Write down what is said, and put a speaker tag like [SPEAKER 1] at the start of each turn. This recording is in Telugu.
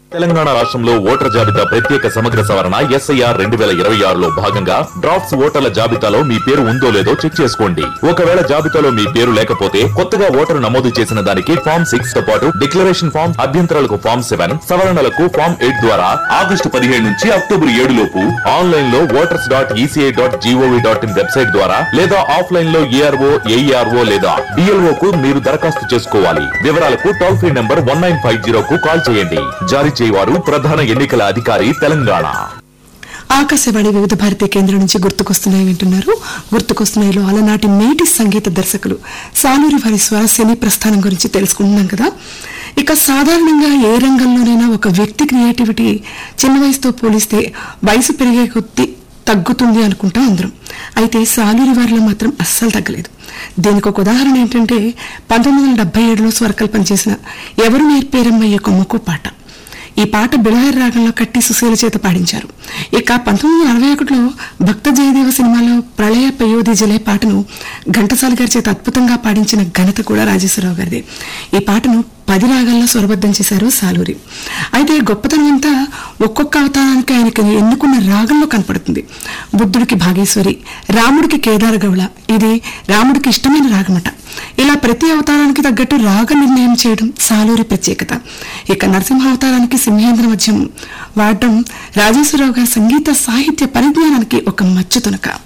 [SPEAKER 1] తెలంగాణ రాష్ట్రంలో ఓటర్ జాబితా ప్రత్యేక సమగ్ర సవరణ ఎస్ఐఆర్ రెండు వేల ఇరవై ఆరులో భాగంగా డ్రాఫ్ట్స్ ఓటర్ల జాబితాలో మీ పేరు ఉందో లేదో చెక్ చేసుకోండి ఒకవేళ జాబితాలో మీ పేరు లేకపోతే కొత్తగా ఓటరు నమోదు చేసిన దానికి ఫామ్ సిక్స్ తో పాటు డిక్లరేషన్ ఫామ్ అభ్యంతరాలకు ఫామ్ సెవెన్ సవరణలకు ఫామ్ ఎయిట్ ద్వారా ఆగస్టు పదిహేడు నుంచి అక్టోబర్ ఏడు లోపు ఆన్లైన్ లో voters dot ECI dot GOV dot in website ద్వారా లేదా ఆఫ్లైన్ లో ఏఆర్ఓ ఏఈఆర్ఓ లేదా డిఎల్ఓ కు మీరు దరఖాస్తు చేసుకోవాలి వివరాలకు toll free number one nine five zero కు కాల్ చేయండి జారీ చేయవారు ప్రధాన ఎన్నికల అధికారి తెలంగాణ
[SPEAKER 2] ఆకాశవాణి వివిధ భారతీయ కేంద్రం నుంచి గుర్తుకొస్తున్నాయి వింటున్నారు గుర్తుకొస్తున్నాయిలో అలనాటి మేటి సంగీత దర్శకులు సాలూరి వారి స్వరశని ప్రస్థానం గురించి తెలుసుకుంటున్నాం కదా ఇక సాధారణంగా ఏ రంగంలోనైనా ఒక వ్యక్తి క్రియేటివిటీ చిన్న వయసుతో పోలిస్తే వయసు పెరిగే కొద్దీ తగ్గుతుంది అనుకుంటాం అందరం అయితే సాలూరి వారిలో మాత్రం అస్సలు తగ్గలేదు దీనికి ఒక ఉదాహరణ ఏంటంటే పంతొమ్మిది వందల డెబ్బై ఏడులో స్వరకల్పన చేసిన ఎవరు నేర్పేరమ్మయ్య కొమ్మకు పాట ఈ పాట బిళహరి రాగంలో కట్టి సుశీల చేత పాడించారు ఇక పంతొమ్మిది వందల అరవై ఒకటిలో భక్త జయదేవ సినిమాలో ప్రళయ పయోధి జలే పాటను ఘంటసాల గారి చేత అద్భుతంగా పాడించిన ఘనత కూడా రాజేశ్వరరావు గారిదే ఈ పాటను పది రాగాల్లో స్వరబద్ధం చేశారు సాలూరి అయితే గొప్పతనం అంతా ఒక్కొక్క అవతారానికి ఆయనకి ఎన్నుకున్న రాగంలో కనపడుతుంది బుద్ధుడికి భాగేశ్వరి రాముడికి కేదార గౌళ ఇది రాముడికి ఇష్టమైన రాగమట ఇలా ప్రతి అవతారానికి తగ్గట్టు రాగ నిర్ణయం చేయడం సాలూరి ప్రత్యేకత ఇక నరసింహ అవతారానికి సింహేంద్ర మధ్యం వాడడం రాజేశ్వరరావు గారి సంగీత సాహిత్య పరిజ్ఞానానికి ఒక మచ్చుతునక